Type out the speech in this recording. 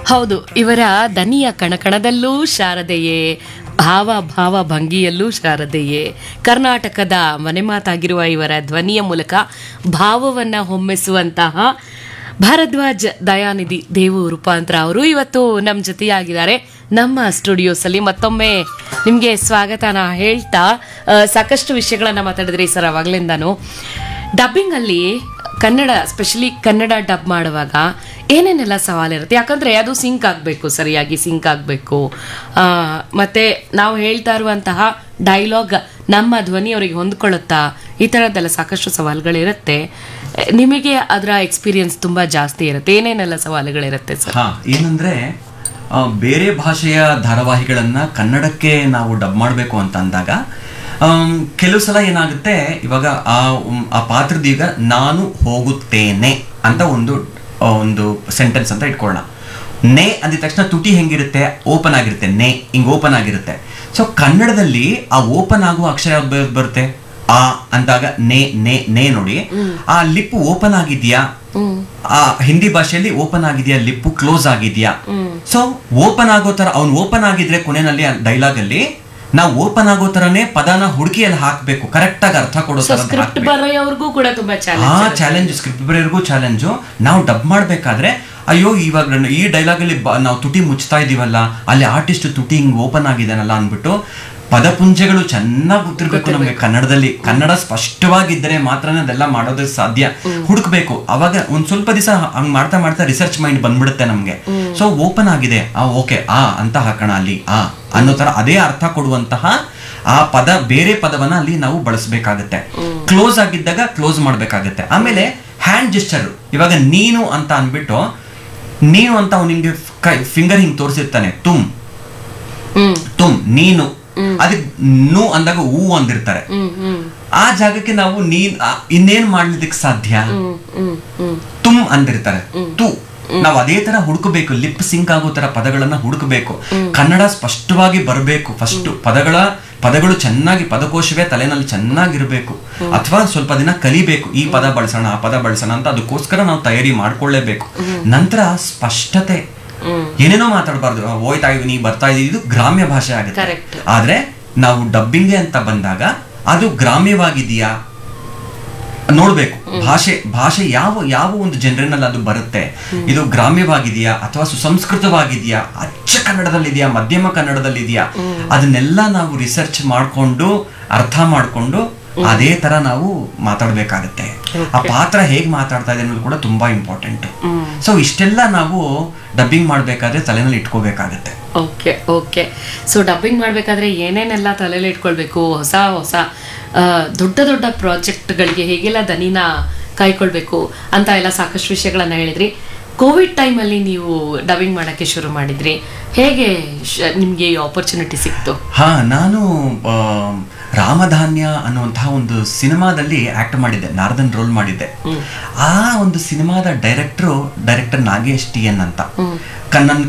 ಹೌದು ಇವರ ದನಿಯ ಕಣಕಣದಲ್ಲೂ ಶಾರದೆಯೇ ಭಾವ ಭಾವ ಭಂಗಿಯಲ್ಲೂ ಶಾರದೆಯೇ ಕರ್ನಾಟಕದ ಮನೆಮಾತಾಗಿರುವ ಇವರ ಧ್ವನಿಯ ಮೂಲಕ ಭಾವವನ್ನು ಹೊಮ್ಮಿಸುವಂತಹ ಭಾರದ್ವಾಜ್ ದಯಾನಿಧಿ ದೇವು ರೂಪಾಂತರ ಅವರು ಇವತ್ತು ನಮ್ಮ ಜೊತೆಯಾಗಿದ್ದಾರೆ ನಮ್ಮ ಸ್ಟುಡಿಯೋಸಲ್ಲಿ ಮತ್ತೊಮ್ಮೆ ನಿಮಗೆ ಸ್ವಾಗತನ ಹೇಳ್ತಾ ಆ, ಸಾಕಷ್ಟು ವಿಷಯಗಳನ್ನು ಮಾತಾಡಿದ್ರಿ ಸರ್ ಅವಾಗಲಿಂದಾನು ಡಬ್ಬಿಂಗಲ್ಲಿ ಕನ್ನಡ ಸ್ಪೆಷಲಿ ಕನ್ನಡ ಡಬ್ ಮಾಡುವಾಗ ಏನೇನೆಲ್ಲ ಸವಾಲಿರುತ್ತೆ ಯಾಕಂದ್ರೆ ಅದು ಸಿಂಕ್ ಆಗಬೇಕು ಸರಿಯಾಗಿ ಸಿಂಕ್ ಆಗಬೇಕು ಮತ್ತೆ ನಾವು ಹೇಳ್ತಾ ಇರುವಂತಹ ಡೈಲಾಗ್ ನಮ್ಮ ಧ್ವನಿ ಅವರಿಗೆ ಹೊಂದ್ಕೊಳ್ಳುತ್ತಾ ಈ ಥರದ್ದೆಲ್ಲ ಸಾಕಷ್ಟು ಸವಾಲುಗಳಿರುತ್ತೆ ನಿಮಗೆ ಅದರ ಎಕ್ಸ್ಪೀರಿಯನ್ಸ್ ತುಂಬಾ ಜಾಸ್ತಿ ಇರುತ್ತೆ ಏನೇನೆಲ್ಲ ಸವಾಲುಗಳಿರುತ್ತೆ ಸರ್ ಹಾ ಏನಂದ್ರೆ ಆ, ಬೇರೆ ಭಾಷೆಯ ಧಾರಾವಾಹಿಗಳನ್ನ ಕನ್ನಡಕ್ಕೆ ನಾವು ಡಬ್ ಮಾಡಬೇಕು ಅಂತ ಅಂದಾಗ ಆಮ್, ಕೆಲವು ಸಲ ಏನಾಗುತ್ತೆ ಇವಾಗ ಆ ಉಮ್, ಆ ಪಾತ್ರದೀಗ ನಾನು ಹೋಗುತ್ತೇನೆ ಅಂತ ಒಂದು ಆ, ಒಂದು ಸೆಂಟೆನ್ಸ್ ಅಂತ ಇಟ್ಕೊಳ್ಳೋಣ ನೇ ಅಂದಿದ ತಕ್ಷಣ ತುಟಿ ಹೆಂಗಿರುತ್ತೆ ಓಪನ್ ಆಗಿರುತ್ತೆ ನೇ ಹಿಂಗ್ ಓಪನ್ ಆಗಿರುತ್ತೆ ಸೊ ಕನ್ನಡದಲ್ಲಿ ಆ ಓಪನ್ ಆಗುವ ಅಕ್ಷರ ಯಾವ್ದು ಬ- ಬರುತ್ತೆ ಆ ಅಂದಾಗ ನೇ ನೇ ನೇ ನೋಡಿ ಆ ಲಿಪ್ ಓಪನ್ ಆಗಿದ್ಯಾ ಆ ಹಿಂದಿ ಭಾಷೆಯಲ್ಲಿ ಓಪನ್ ಆಗಿದೆಯಾ ಲಿಪ್ಪು ಕ್ಲೋಸ್ ಆಗಿದೆಯಾ ಸೊ ಓಪನ್ ಆಗೋ ತರ ಅವ್ನು ಓಪನ್ ಆಗಿದ್ರೆ ಕೊನೆಯಲ್ಲಿ ಡೈಲಾಗ್ ಅಲ್ಲಿ ನಾವು ಓಪನ್ ಆಗೋ ತರನೇ ಪದನ ಹುಡುಕಿಯಲ್ಲಿ ಹಾಕ್ಬೇಕು ಕರೆಕ್ಟ್ ಆಗಿ ಅರ್ಥ ಕೊಡೋ ತರ ಸ್ಕ್ರಿಪ್ಟ್ ಬರೆಯೋರ್ಗೂ ಕೂಡ ತುಂಬಾ ಆ ಚಾಲೆಂಜ್ ಚಾಲೆಂಜ್ ಸ್ಕ್ರಿಪ್ಟ್ ಬರೆಯೋರ್ಗೂ ಚಾಲೆಂಜು ನಾವು ಡಬ್ ಮಾಡ್ಬೇಕಾದ್ರೆ ಅಯ್ಯೋ ಇವಾಗ ನನ್ನ ಈ ಡೈಲಾಗ್ ಅಲ್ಲಿ ಬ- ನಾವು ತುಟಿ ಮುಚ್ತಾ ಇದೀವಲ್ಲ ಅಲ್ಲಿ ಆರ್ಟಿಸ್ಟ್ ತುಟಿ ಹಿಂಗ್ ಓಪನ್ ಆಗಿದ್ದಾನಲ್ಲ ಅಂದ್ಬಿಟ್ಟು ಪದಪುಂಜಗಳು ಚೆನ್ನಾಗಿ ಗೊತ್ತಿರ್ಬೇಕು ನಮಗೆ ಕನ್ನಡದಲ್ಲಿ ಕನ್ನಡ ಸ್ಪಷ್ಟವಾಗಿದ್ದರೆ ಮಾತ್ರನೇ ಅದೆಲ್ಲ ಮಾಡೋದಕ್ಕೆ ಸಾಧ್ಯ ಹುಡುಕ್ಬೇಕು ಅವಾಗ ಒಂದ್ ಸ್ವಲ್ಪ ದಿವಸ ಹಂಗ್ ಮಾಡ್ತಾ ಮಾಡ್ತಾ ರಿಸರ್ಚ್ ಮೈಂಡ್ ಬಂದ್ಬಿಡುತ್ತೆ ನಮ್ಗೆ ಸೊ ಓಪನ್ ಆಗಿದೆ ಆ ಓಕೆ ಆ ಅಂತ ಹಾಕೋಣ ಅಲ್ಲಿ ಆ ಅನ್ನೋ ತರ ಅದೇ ಅರ್ಥ ಕೊಡುವಂತಹ ಆ ಪದ ಬೇರೆ ಪದವನ್ನ ಅಲ್ಲಿ ನಾವು ಬಳಸಬೇಕಾಗತ್ತೆ ಕ್ಲೋಸ್ ಆಗಿದ್ದಾಗ ಕ್ಲೋಸ್ ಮಾಡ್ಬೇಕಾಗತ್ತೆ ಆಮೇಲೆ ಹ್ಯಾಂಡ್ ಜೆಸ್ಚರ್ ಇವಾಗ ನೀನು ಅಂತ ಅನ್ಬಿಟ್ಟು ನೀನು ಅಂತ ಅವ್ನು ನಿಮ್ಗೆ ಕೈ ಫಿಂಗರ್ ಹಿಂಗ್ ತೋರಿಸಿರ್ತಾನೆ ತುಮ್ ಹ್ಮ್ ತುಮ್ ನೀನು ಅದಕ್ಕೆ ನು ಅಂದಾಗ ಹೂ ಅಂದಿರ್ತಾರೆ ಹ್ಮ್ ಹ್ಮ್ ಆ ಜಾಗಕ್ಕೆ ನಾವು ನೀನ್ ಆ, ಇನ್ನೇನ್ ಮಾಡ್ಲಿಕ್ಕೆ ಸಾಧ್ಯ ಹ್ಮ್ ಹ್ಮ್ ಹ್ಮ್ ತುಮ್ ಅಂದಿರ್ತಾರೆ ತು ನಾವು ಅದೇ ತರ ಹುಡುಕಬೇಕು ಲಿಪ್ ಸಿಂಕ್ ಆಗೋ ತರ ಪದಗಳನ್ನ ಹುಡುಕಬೇಕು ಕನ್ನಡ ಸ್ಪಷ್ಟವಾಗಿ ಬರಬೇಕು ಫಸ್ಟ್ ಪದಗಳ ಪದಗಳು ಚೆನ್ನಾಗಿ ಪದಕೋಶವೇ ತಲೆನಲ್ಲಿ ಚೆನ್ನಾಗಿರ್ಬೇಕು ಅಥವಾ ಸ್ವಲ್ಪ ದಿನ ಕಲಿಬೇಕು ಈ ಪದ ಬಳಸೋಣ ಆ ಪದ ಬಳಸೋಣ ಅಂತ ಅದಕ್ಕೋಸ್ಕರ ನಾವು ತಯಾರಿ ಮಾಡ್ಕೊಳ್ಳೇಬೇಕು ನಂತರ ಸ್ಪಷ್ಟತೆ ಏನೇನೋ ಮಾತಾಡಬಾರ್ದು ಹೋಯ್ತಾ ಇದೀನಿ ಬರ್ತಾ ಇದೀನಿ ಇದು ಗ್ರಾಮ್ಯ ಭಾಷೆ ಆಗುತ್ತೆ Correct. ಆದ್ರೆ ನಾವು ಡಬ್ಬಿಂಗ್ಗೆ ಅಂತ ಬಂದಾಗ ಅದು ಗ್ರಾಮ್ಯವಾಗಿದೆಯಾ ನೋಡ್ಬೇಕು ಭಾಷೆ ಭಾಷೆ ಯಾವ ಯಾವ ಒಂದು ಜನರಿನಲ್ಲಿ ಅದು ಬರುತ್ತೆ ಇದು ಗ್ರಾಮ್ಯವಾಗಿದೆಯಾ ಅಥವಾ ಸುಸಂಸ್ಕೃತವಾಗಿದೆಯಾ ಅಚ್ಚ ಕನ್ನಡದಲ್ಲಿದೆಯಾ ಮಧ್ಯಮ ಕನ್ನಡದಲ್ಲಿದೆಯಾ ಅದನ್ನೆಲ್ಲ ನಾವು ರಿಸರ್ಚ್ ಮಾಡ್ಕೊಂಡು ಅರ್ಥ ಮಾಡ್ಕೊಂಡು ಅದೇ ತರ ನಾವು ಮಾತಾಡ್ಬೇಕಾಗತ್ತೆ ಆ ಪಾತ್ರ ಹೇಗ್ ಮಾತಾಡ್ತಾ ಇದೆ ಅನ್ನೋದು ಕೂಡ ತುಂಬಾ ಇಂಪಾರ್ಟೆಂಟ್ ಸೊ ಇಷ್ಟೆಲ್ಲ ನಾವು ಡಬ್ಬಿಂಗ್ ಮಾಡ್ಬೇಕಾದ್ರೆ ತಲೆನಲ್ಲಿ ಇಟ್ಕೋಬೇಕಾಗತ್ತೆ ಓಕೆ ಓಕೆ ಸೊ ಡಬ್ಬಿಂಗ್ ಮಾಡಬೇಕಾದ್ರೆ ಏನೇನೆಲ್ಲ ತಲೆಯಲ್ಲಿ ಇಟ್ಕೊಳ್ಬೇಕು ಹೊಸ ಹೊಸ ಆ, ದೊಡ್ಡ ದೊಡ್ಡ ಪ್ರಾಜೆಕ್ಟ್ಗಳಿಗೆ ಹೇಗೆಲ್ಲ ದನಿನ ಕಾಯ್ಕೊಳ್ಬೇಕು ಅಂತ ಎಲ್ಲ ಸಾಕಷ್ಟು ವಿಷಯಗಳನ್ನ ಹೇಳಿದ್ರಿ ಕೋವಿಡ್ ಟೈಮಲ್ಲಿ ನೀವು ಡಬ್ಬಿಂಗ್ ಮಾಡೋಕ್ಕೆ ಶುರು ಮಾಡಿದ್ರಿ ಹೇಗೆ ಶ- ನಿಮ್ಗೆ ಈ ಆಪರ್ಚುನಿಟಿ ಸಿಕ್ತು ಹಾ ನಾನು ಆ, ರಾಮಧಾನ್ಯ ಅನ್ನುವಂತಹ ಒಂದು ಸಿನಿಮಾದಲ್ಲಿ ಆಕ್ಟ್ ಮಾಡಿದ್ದೆ ನಾರದನ್ ರೋಲ್ ಮಾಡಿದ್ದೆ ಆ ಒಂದು ಸಿನಿಮಾದ director director Nagesh T N ಅಂತ ಕನ್ನನ್